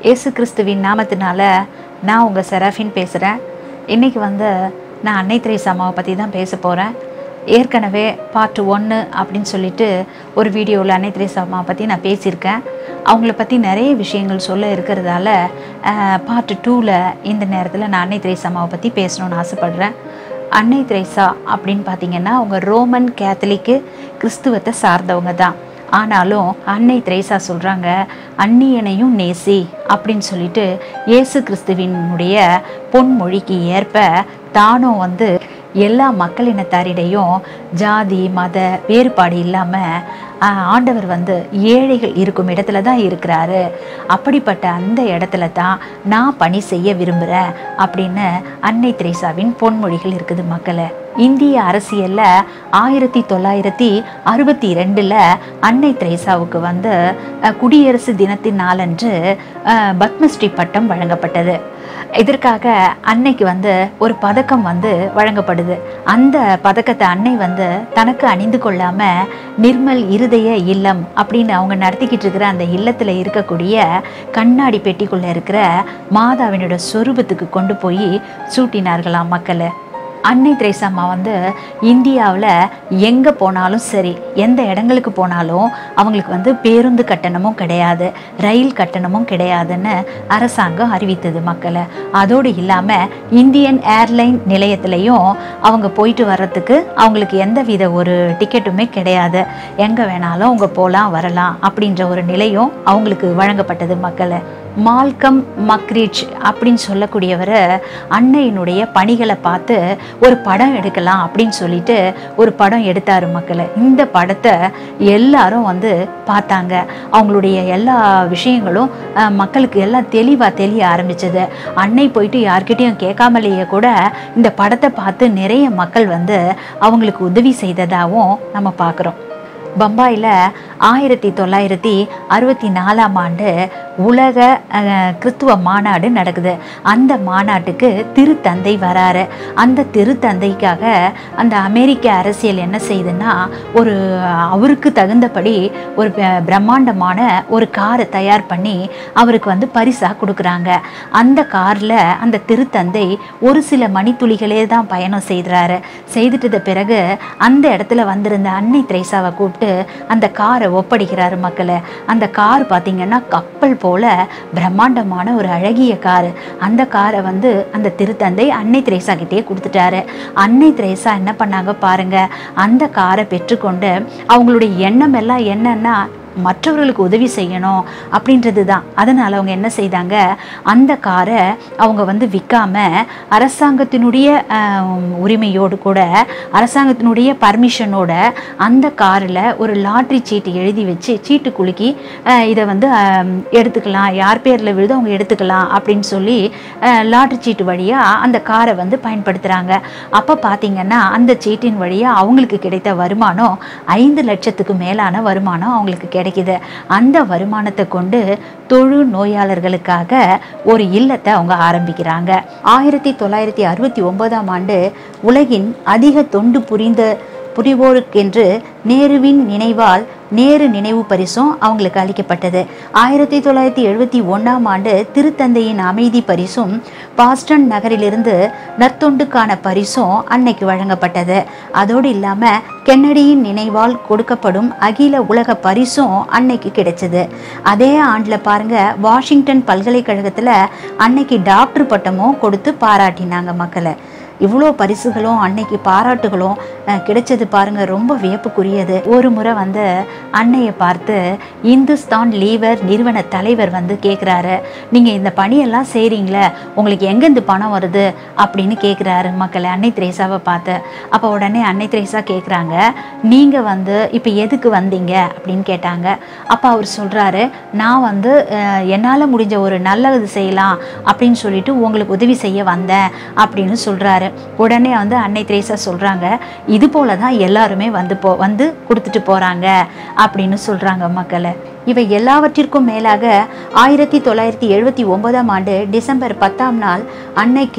இயேசு கிறிஸ்துவின் நாமத்தினால நான் உங்கள் செராஃபின் பேசுகிறேன் இன்றைக்கி வந்து நான் அன்னை திரேசா அம்மாவை பற்றி தான் பேச போகிறேன் ஏற்கனவே பார்ட் ஒன்று அப்படின்னு சொல்லிட்டு ஒரு வீடியோவில் அன்னை திரேசா அம்மாவை பற்றி நான் பேசியிருக்கேன் அவங்கள பற்றி நிறைய விஷயங்கள் சொல்ல இருக்கிறதால பார்ட் டூவில் இந்த நேரத்தில் நான் அன்னை திரேசா அம்மாவை பற்றி பேசணும்னு ஆசைப்பட்றேன் அன்னை திரேசா அப்படின்னு பார்த்தீங்கன்னா அவங்க ரோமன் கேத்தலிக்கு கிறிஸ்துவத்தை சார்ந்தவங்க தான் ஆனாலும் அன்னை திரேசா சொல்கிறாங்க அந்நியனையும் நேசி அப்படின்னு சொல்லிட்டு இயேசு கிறிஸ்துவினுடைய பொன்மொழிக்கு ஏற்ப தானும் வந்து எல்லா மக்களினத்தாரிடையும் ஜாதி மத வேறுபாடு இல்லாமல் ஆண்டவர் வந்து ஏழைகள் இருக்கும் இடத்துல தான் இருக்கிறாரு அப்படிப்பட்ட அந்த இடத்துல தான் நான் பணி செய்ய விரும்புகிறேன் அப்படின்னு அன்னை திரேசாவின் பொன்மொழிகள் இருக்குது மக்களே இந்திய அரசியலில் ஆயிரத்தி தொள்ளாயிரத்தி அறுபத்தி ரெண்டில் அன்னை திரேசாவுக்கு வந்து குடியரசு தினத்தின் நாளன்று பத்மஸ்ரீ பட்டம் வழங்கப்பட்டது இதற்காக அன்னைக்கு வந்து ஒரு பதக்கம் வந்து வழங்கப்படுது அந்த பதக்கத்தை அன்னை வந்து தனக்கு அணிந்து கொள்ளாம நிர்மல் இருதய இல்லம் அப்படின்னு அவங்க நடத்திக்கிட்டு இருக்கிற அந்த இல்லத்தில் இருக்கக்கூடிய கண்ணாடி பெட்டிக்குள்ள இருக்கிற மாதாவினோட சொரூபத்துக்கு கொண்டு போய் சூட்டினார்களாம் மக்களை அன்னை திரேசம்மா வந்து இந்தியாவில் எங்கே போனாலும் சரி எந்த இடங்களுக்கு போனாலும் அவங்களுக்கு வந்து பேருந்து கட்டணமும் கிடையாது ரயில் கட்டணமும் கிடையாதுன்னு அரசாங்கம் அறிவித்தது மக்களை அதோடு இல்லாமல் இந்தியன் ஏர்லைன் நிலையத்திலையும் அவங்க போயிட்டு வர்றதுக்கு அவங்களுக்கு எந்த வித ஒரு டிக்கெட்டுமே கிடையாது எங்கே வேணாலும் அவங்க போகலாம் வரலாம் அப்படின்ற ஒரு நிலையும் அவங்களுக்கு வழங்கப்பட்டது மக்களை மால்கம் மக்ரிச் அப்படின்னு சொல்லக்கூடியவர் அன்னையினுடைய பணிகளை பார்த்து ஒரு படம் எடுக்கலாம் அப்படின்னு சொல்லிட்டு ஒரு படம் எடுத்தார் மக்களை இந்த படத்தை எல்லாரும் வந்து பார்த்தாங்க அவங்களுடைய எல்லா விஷயங்களும் மக்களுக்கு எல்லாம் தெளிவாக தெரிய ஆரம்பிச்சது அன்னை போயிட்டு யார்கிட்டையும் கேட்காமலேயே கூட இந்த படத்தை பார்த்து நிறைய மக்கள் வந்து அவங்களுக்கு உதவி செய்ததாகவும் நம்ம பார்க்குறோம் பம்பாயில் ஆயிரத்தி தொள்ளாயிரத்தி அறுபத்தி நாலாம் ஆண்டு உலக கிறித்துவ மாநாடு நடக்குது அந்த மாநாட்டுக்கு திருத்தந்தை வராரு அந்த திருத்தந்தைக்காக அந்த அமெரிக்க அரசியல் என்ன செய்யுதுன்னா ஒரு அவருக்கு தகுந்தபடி ஒரு பிரம்மாண்டமான ஒரு காரை தயார் பண்ணி அவருக்கு வந்து பரிசாக கொடுக்குறாங்க அந்த காரில் அந்த திருத்தந்தை ஒரு சில மணித்துளிகளே தான் பயணம் செய்கிறாரு செய்துட்டது பிறகு அந்த இடத்துல வந்திருந்த அன்னை திரைசாவை கூப்பிட்டு அந்த காரை ஒப்படைக்கிறாரு மக்களை அந்த கார் பார்த்தீங்கன்னா கப்பல் போல பிரம்மாண்டமான ஒரு அழகிய கார் அந்த காரை வந்து அந்த திருத்தந்தை அன்னை திரேசா கிட்டே கொடுத்துட்டாரு அன்னை திரேசா என்ன பண்ணாங்க பாருங்க அந்த காரை பெற்றுக்கொண்டு அவங்களுடைய எண்ணம் எல்லாம் என்னன்னா மற்றவர்களுக்கு உதவி செய்யணும் அப்படின்றது தான் அதனால் அவங்க என்ன செய்தாங்க அந்த காரை அவங்க வந்து விற்காம அரசாங்கத்தினுடைய உரிமையோடு கூட அரசாங்கத்தினுடைய பர்மிஷனோட அந்த காரில் ஒரு லாட்ரி சீட்டு எழுதி வச்சு சீட்டு குலுக்கி இதை வந்து எடுத்துக்கலாம் யார் பேரில் விழுதோ அவங்க எடுத்துக்கலாம் அப்படின்னு சொல்லி லாட்ரி சீட்டு வழியாக அந்த காரை வந்து பயன்படுத்துகிறாங்க அப்போ பார்த்தீங்கன்னா அந்த சீட்டின் வழியாக அவங்களுக்கு கிடைத்த வருமானம் ஐந்து லட்சத்துக்கு மேலான வருமானம் அவங்களுக்கு கிடைக்குது அந்த வருமானத்தை கொண்டு தொழு நோயாளர்களுக்காக ஒரு இல்லத்தை அவங்க ஆரம்பிக்கிறாங்க ஆயிரத்தி தொள்ளாயிரத்தி அறுபத்தி ஒன்பதாம் ஆண்டு உலகின் அதிக தொண்டு புரிந்த புரிவோருக்கென்று நேருவின் நினைவால் நேரு நினைவு பரிசும் அவங்களுக்கு அளிக்கப்பட்டது ஆயிரத்தி தொள்ளாயிரத்தி எழுபத்தி ஒன்றாம் ஆண்டு திருத்தந்தையின் அமைதி பரிசும் பாஸ்டன் நகரிலிருந்து நற்தொண்டுக்கான பரிசும் அன்னைக்கு வழங்கப்பட்டது அதோடு இல்லாமல் கென்னடியின் நினைவால் கொடுக்கப்படும் அகில உலக பரிசும் அன்னைக்கு கிடைச்சது அதே ஆண்டில் பாருங்க வாஷிங்டன் பல்கலைக்கழகத்தில் அன்னைக்கு டாக்டர் பட்டமும் கொடுத்து பாராட்டினாங்க மக்களை இவ்வளோ பரிசுகளும் அன்னைக்கு பாராட்டுகளும் கிடைச்சது பாருங்க ரொம்ப வியப்புக்குரியது ஒரு முறை வந்து அன்னையை பார்த்து இந்துஸ்தான் லீவர் நிறுவன தலைவர் வந்து கேட்குறாரு நீங்கள் இந்த பணியெல்லாம் செய்கிறீங்களே உங்களுக்கு எங்கேருந்து பணம் வருது அப்படின்னு கேட்குறாரு மக்களை அன்னை திரேசாவை பார்த்து அப்போ உடனே அன்னை திரேசா கேட்குறாங்க நீங்கள் வந்து இப்போ எதுக்கு வந்தீங்க அப்படின்னு கேட்டாங்க அப்போ அவர் சொல்கிறாரு நான் வந்து என்னால் முடிஞ்ச ஒரு நல்லது செய்யலாம் அப்படின்னு சொல்லிட்டு உங்களுக்கு உதவி செய்ய வந்தேன் அப்படின்னு சொல்கிறாரு உடனே வந்து அன்னை திரேசா சொல்கிறாங்க இது போல தான் எல்லாருமே வந்து போ வந்து கொடுத்துட்டு போகிறாங்க அப்படின்னு சொல்கிறாங்க மக்களை இவை எல்லாவற்றிற்கும் மேலாக ஆயிரத்தி தொள்ளாயிரத்தி எழுபத்தி ஒன்பதாம் ஆண்டு டிசம்பர் பத்தாம் நாள் அன்னைக்கு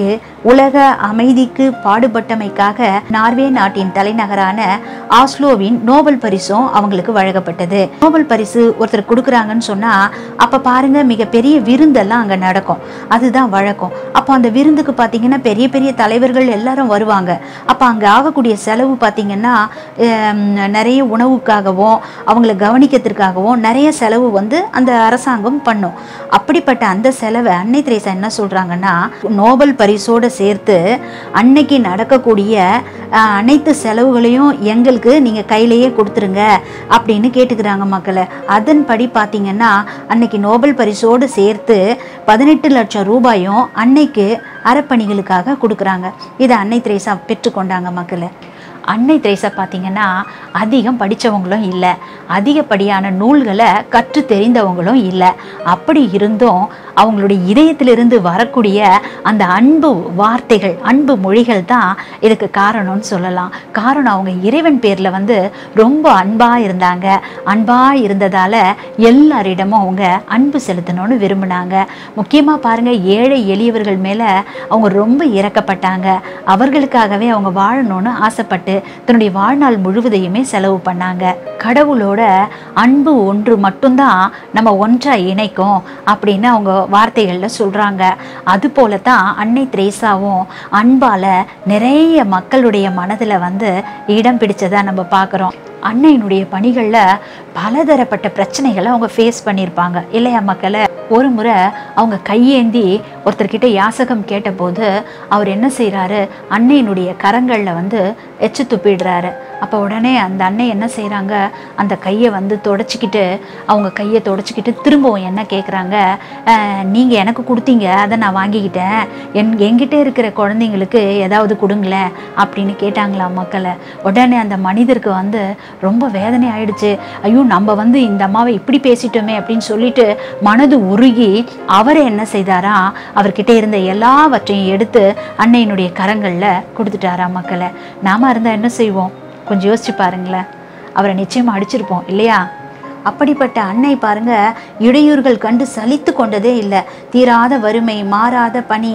உலக அமைதிக்கு பாடுபட்டமைக்காக நார்வே நாட்டின் தலைநகரான ஆஸ்லோவின் நோபல் பரிசும் அவங்களுக்கு வழங்கப்பட்டது நோபல் பரிசு ஒருத்தர் கொடுக்குறாங்கன்னு சொன்னா அப்ப பாருங்க மிகப்பெரிய விருந்தெல்லாம் அங்க நடக்கும் அதுதான் வழக்கம் அப்போ அந்த விருந்துக்கு பார்த்தீங்கன்னா பெரிய பெரிய தலைவர்கள் எல்லாரும் வருவாங்க அப்போ அங்கே ஆகக்கூடிய செலவு பார்த்தீங்கன்னா ஹம், நிறைய உணவுக்காகவும் அவங்கள கவனிக்கிறதுக்காகவும் நிறைய செலவு வந்து அந்த அரசாங்கம் பண்ணும் அப்படிப்பட்ட அந்த செலவை அன்னை திரேசா என்ன சொல்றாங்கன்னா நோபல் பரிசோடு சேர்த்து அன்னைக்கு நடக்கக்கூடிய அஹ், அனைத்து செலவுகளையும் எங்களுக்கு நீங்க கையிலேயே கொடுத்துருங்க அப்படின்னு கேட்டுக்கிறாங்க மக்களை அதன்படி பார்த்தீங்கன்னா அன்னைக்கு நோபல் பரிசோடு சேர்த்து பதினெட்டு லட்சம் ரூபாயும் அன்னைக்கு அறப்பணிகளுக்காக கொடுக்குறாங்க இதை அன்னை திரேசா பெற்றுக்கொண்டாங்க மக்களை அன்னை திரேசா பார்த்தீங்கன்னா அதிகம் படித்தவங்களும் இல்லை அதிகப்படியான நூல்களை கற்று தெரிந்தவங்களும் இல்லை அப்படி இருந்தும் அவங்களுடைய இதயத்திலிருந்து வரக்கூடிய அந்த அன்பு வார்த்தைகள் அன்பு மொழிகள் தான் இதுக்கு காரணம்னு சொல்லலாம் காரணம் அவங்க இறைவன் பேரில் வந்து ரொம்ப அன்பாக இருந்தாங்க அன்பாக இருந்ததால் எல்லாரிடமும் அவங்க அன்பு செலுத்தணும்னு விரும்பினாங்க முக்கியமாக பாருங்கள் ஏழை எளியவர்கள் மேலே அவங்க ரொம்ப இறக்கப்பட்டாங்க அவர்களுக்காகவே அவங்க வாழணும்னு ஆசைப்பட்டு தன்னுடைய வாழ்நாள் முழுவதையுமே செலவு பண்ணாங்க கடவுளோட அன்பு ஒன்று மட்டும்தான் நம்ம ஒன்றா இணைக்கும் அப்படின்னு அவங்க வார்த்தைகளில் சொல்கிறாங்க அது போல தான் அன்னை திரேசாவும் அன்பால் நிறைய மக்களுடைய மனதில் வந்து இடம் பிடிச்சதா நம்ம பார்க்குறோம் அன்னையினுடைய பணிகளில் பலதரப்பட்ட பிரச்சனைகளை அவங்க ஃபேஸ் பண்ணியிருப்பாங்க இல்லையா மக்களை ஒரு முறை அவங்க கையேந்தி ஒருத்தர்கிட்ட யாசகம் கேட்டபோது அவர் என்ன செய்கிறாரு அன்னையினுடைய கரங்களில் வந்து எச்சு துப்பிடுறாரு அப்போ உடனே அந்த அன்னை என்ன செய்கிறாங்க அந்த கையை வந்து தொடச்சிக்கிட்டு அவங்க கையை தொடச்சிக்கிட்டு திரும்பவும் என்ன கேட்குறாங்க நீங்கள் எனக்கு கொடுத்தீங்க அதை நான் வாங்கிக்கிட்டேன் என் என்கிட்ட இருக்கிற குழந்தைங்களுக்கு ஏதாவது கொடுங்களேன் அப்படின்னு கேட்டாங்களா மக்களை உடனே அந்த மனிதருக்கு வந்து ரொம்ப வேதனை ஆயிடுச்சு ஐயோ நம்ம வந்து இந்த அம்மாவை இப்படி பேசிட்டோமே அப்படின்னு சொல்லிட்டு மனது உருகி அவர் என்ன செய்தாராம் அவர்கிட்ட இருந்த எல்லாவற்றையும் எடுத்து அன்னையினுடைய கரங்களில் கொடுத்துட்டாரா மக்களை நாம இருந்தால் என்ன செய்வோம் கொஞ்சம் யோசிச்சு பாருங்களேன் அவரை நிச்சயமா அடிச்சிருப்போம் இல்லையா அப்படிப்பட்ட அன்னை பாருங்க இடையூறுகள் கண்டு சலித்து கொண்டதே இல்லை தீராத வறுமை மாறாத பனி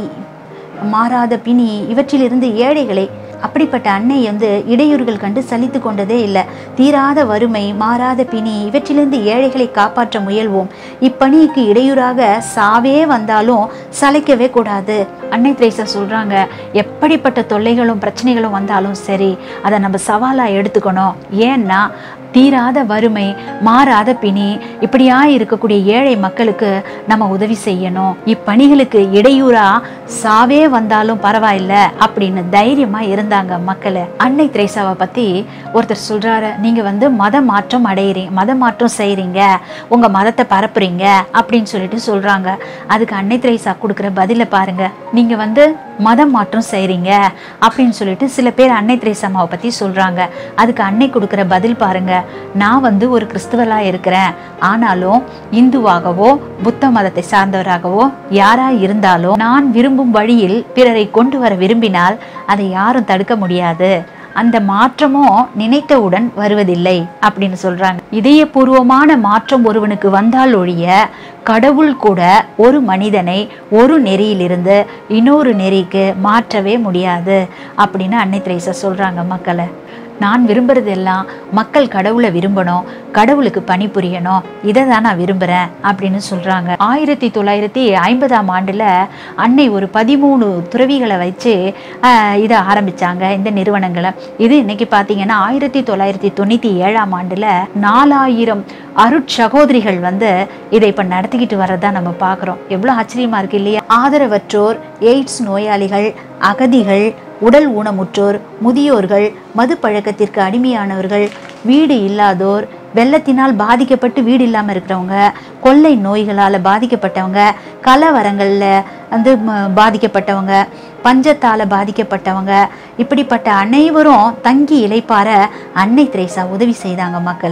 மாறாத பிணி இவற்றிலிருந்து ஏழைகளை அப்படிப்பட்ட அன்னை வந்து இடையூறுகள் கண்டு சலித்து கொண்டதே இல்லை தீராத வறுமை மாறாத பிணி இவற்றிலிருந்து ஏழைகளை காப்பாற்ற முயல்வோம் இப்பணிக்கு இடையூறாக சாவே வந்தாலும் சளைக்கவே கூடாது அன்னை திரேசா சொல்றாங்க எப்படிப்பட்ட தொல்லைகளும் பிரச்சனைகளும் வந்தாலும் சரி அதை நம்ம சவாலா எடுத்துக்கணும் ஏன்னா தீராத வறுமை மாறாத பிணி இப்படியா இருக்கக்கூடிய ஏழை மக்களுக்கு நம்ம உதவி செய்யணும் இப்பணிகளுக்கு இடையூறா சாவே வந்தாலும் பரவாயில்ல அப்படின்னு தைரியமா இருந்தாங்க மக்களை அன்னை திரேசாவை பத்தி ஒருத்தர் சொல்றாரு நீங்க வந்து மத மாற்றம் அடையிறீங்க மத மாற்றம் செய்றீங்க உங்க மதத்தை பரப்புறீங்க அப்படின்னு சொல்லிட்டு சொல்றாங்க அதுக்கு அன்னை திரேசா கொடுக்குற பதில பாருங்க நீங்க வந்து மதம் மாற்றம் செய்றீங்க அப்படின்னு சொல்லிட்டு சில பேர் அன்னை திரேசாமாவை பத்தி சொல்றாங்க அதுக்கு அன்னை கொடுக்குற பதில் பாருங்க நான் வந்து ஒரு கிறிஸ்துவலா இருக்கிறேன் ஆனாலும் இந்துவாகவோ புத்த மதத்தை சார்ந்தவராகவோ யாரா இருந்தாலும் நான் விரும்பும் வழியில் பிறரை கொண்டு வர விரும்பினால் அதை யாரும் தடுக்க முடியாது அந்த மாற்றமும் நினைத்தவுடன் வருவதில்லை அப்படின்னு சொல்றாங்க இதயபூர்வமான மாற்றம் ஒருவனுக்கு வந்தால் ஒழிய கடவுள் கூட ஒரு மனிதனை ஒரு நெறியிலிருந்து இன்னொரு நெறிக்கு மாற்றவே முடியாது அப்படின்னு அன்னை திரேசா சொல்றாங்க மக்களை நான் விரும்புறது எல்லாம் மக்கள் கடவுளை விரும்பணும் கடவுளுக்கு பணிபுரியணும் இதை தான் நான் விரும்புகிறேன் அப்படின்னு சொல்கிறாங்க ஆயிரத்தி தொள்ளாயிரத்தி ஐம்பதாம் ஆண்டில் அன்னை ஒரு பதிமூணு துறவிகளை வச்சு ஆஹ், இதை ஆரம்பித்தாங்க இந்த நிறுவனங்களை இது இன்னைக்கு பார்த்தீங்கன்னா ஆயிரத்தி தொள்ளாயிரத்தி தொண்ணூற்றி ஏழாம் ஆண்டில் நாலாயிரம் அருட்சகோதரிகள் வந்து இதை இப்போ நடத்திக்கிட்டு வர்றதா நம்ம பார்க்குறோம் எவ்வளோ ஆச்சரியமா இருக்கு இல்லையா ஆதரவற்றோர் எய்ட்ஸ் நோயாளிகள் அகதிகள் உடல் ஊனமுற்றோர் முதியோர்கள் மது பழக்கத்திற்கு அடிமையானவர்கள் வீடு இல்லாதோர் வெள்ளத்தினால் பாதிக்கப்பட்டு வீடு இல்லாமல் இருக்கிறவங்க கொள்ளை நோய்களால் பாதிக்கப்பட்டவங்க கலவரங்களில் வந்து ம- பாதிக்கப்பட்டவங்க பஞ்சத்தால் பாதிக்கப்பட்டவங்க இப்படிப்பட்ட அனைவரும் தங்கி இளைப்பார அன்னை திரேசா உதவி செய்தாங்க மக்களை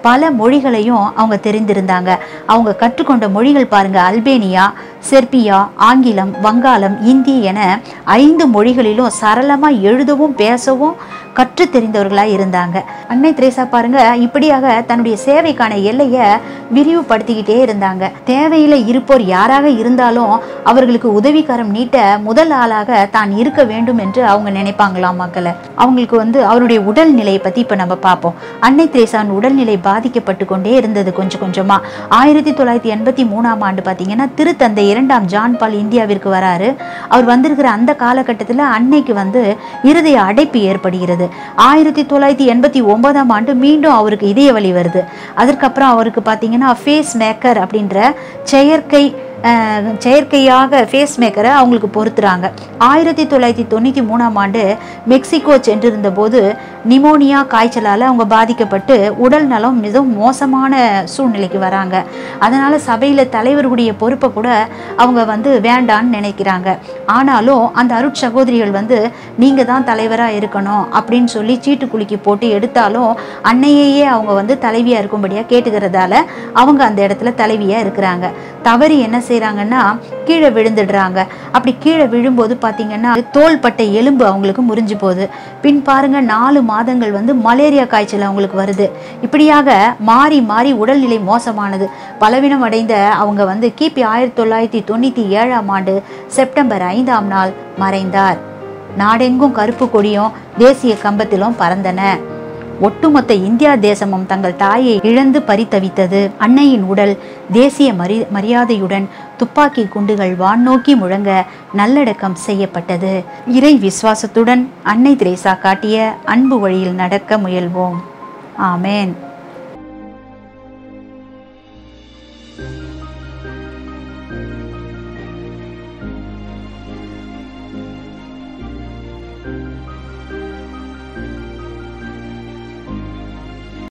பல மொழிகளையும் அவங்க தெரிந்திருந்தாங்க அவங்க கற்றுக்கொண்ட மொழிகள் பாருங்க அல்பேனியா செர்பியா ஆங்கிலம் வங்காளம் இந்தி என ஐந்து மொழிகளிலும் சரளமா எழுதவும் பேசவும் கற்று தெரிந்தவர்களா இருந்தாங்க அன்னை திரேசா பாருங்க இப்படியாக தன்னுடைய சேவைக்கான எல்லையை விரிவுபடுத்திக்கிட்டே இருந்தாங்க தேவையில இருப்போர் யாராக இருந்தாலும் அவர்களுக்கு உதவிக்கரம் நீட்ட முதல் ஆளாக தான் இருக்க வேண்டும் என்று அவங்க நினைப்பாங்களாம் மக்களை அவங்களுக்கு வந்து அவருடைய உடல்நிலையை பத்தி இப்ப நம்ம பார்ப்போம் அன்னை திரேசாவின் உடல்நிலை பாதிக்கப்பட்டு கொண்டே இருந்தது கொஞ்சம் கொஞ்சமா ஆயிரத்தி தொள்ளாயிரத்தி எண்பத்தி மூணாம் ஆண்டு பாத்தீங்கன்னா திருத்தந்தை இரண்டாம் ஜான் பால் இந்தியாவிற்கு வராரு அவர் வந்திருக்கிற அந்த காலகட்டத்தில் அன்னைக்கு வந்து இருதய அடைப்பு ஏற்படுகிறது ஆயிரத்தி தொள்ளாயிரத்தி எண்பத்தி ஒன்பதாம் ஆண்டு மீண்டும் அவருக்கு இதய வலி வருது அதற்கப்புறம் அவருக்கு பார்த்தீங்கன்னா ஃபேஸ் மேக்கர் அப்படின்ற செயற்கை அஹ், செயற்கையாக ஃபேஸ் மேக்கரை அவங்களுக்கு பொருத்துறாங்க ஆயிரத்தி தொள்ளாயிரத்தி தொண்ணூற்றி மூணாம் ஆண்டு மெக்சிகோ சென்றிருந்த போது நிமோனியா காய்ச்சலால் அவங்க பாதிக்கப்பட்டு உடல் நலம் மிகவும் மோசமான சூழ்நிலைக்கு வராங்க அதனால் சபையில் தலைவருடைய பொறுப்பை கூட அவங்க வந்து வேண்டான்னு நினைக்கிறாங்க ஆனாலும் அந்த அருட் சகோதரிகள் வந்து நீங்கள் தான் தலைவராக இருக்கணும் அப்படின்னு சொல்லி சீட்டு குலுக்கி போட்டு எடுத்தாலும் அன்னையையே அவங்க வந்து தலைவியாக இருக்கும்படியாக கேட்டுக்கிறதால அவங்க அந்த இடத்துல தலைவியாக இருக்கிறாங்க தவறி என்ன செய்கிறாங்கன்னா கீழே விழுந்துடுறாங்க அப்படி கீழே விழும்போது பார்த்தீங்கன்னா தோள்பட்ட எலும்பு அவங்களுக்கு முறிஞ்சு போகுது பின் பாருங்க நாலு மாதங்கள் வந்து மலேரியா காய்ச்சல் அவங்களுக்கு வருது இப்படியாக மாறி மாறி உடல்நிலை மோசமானது பலவீனம் அடைந்த அவங்க வந்து கிபி ஆயிரத்தி தொள்ளாயிரத்தி தொண்ணூற்றி ஏழாம் ஆண்டு செப்டம்பர் ஐந்தாம் நாள் மறைந்தார் நாடெங்கும் கருப்பு கொடியும் தேசிய கம்பத்திலும் பறந்தன ஒட்டுமொத்த இந்தியா தேசமும் தங்கள் தாயை இழந்து பரிதவித்தது அன்னையின் உடல் தேசிய மரி மரியாதையுடன் துப்பாக்கி குண்டுகள் வான்நோக்கி முழங்க நல்லடக்கம் செய்யப்பட்டது இறை விசுவாசத்துடன் அன்னை திரேசா காட்டிய அன்பு வழியில் நடக்க முயல்வோம் ஆமேன்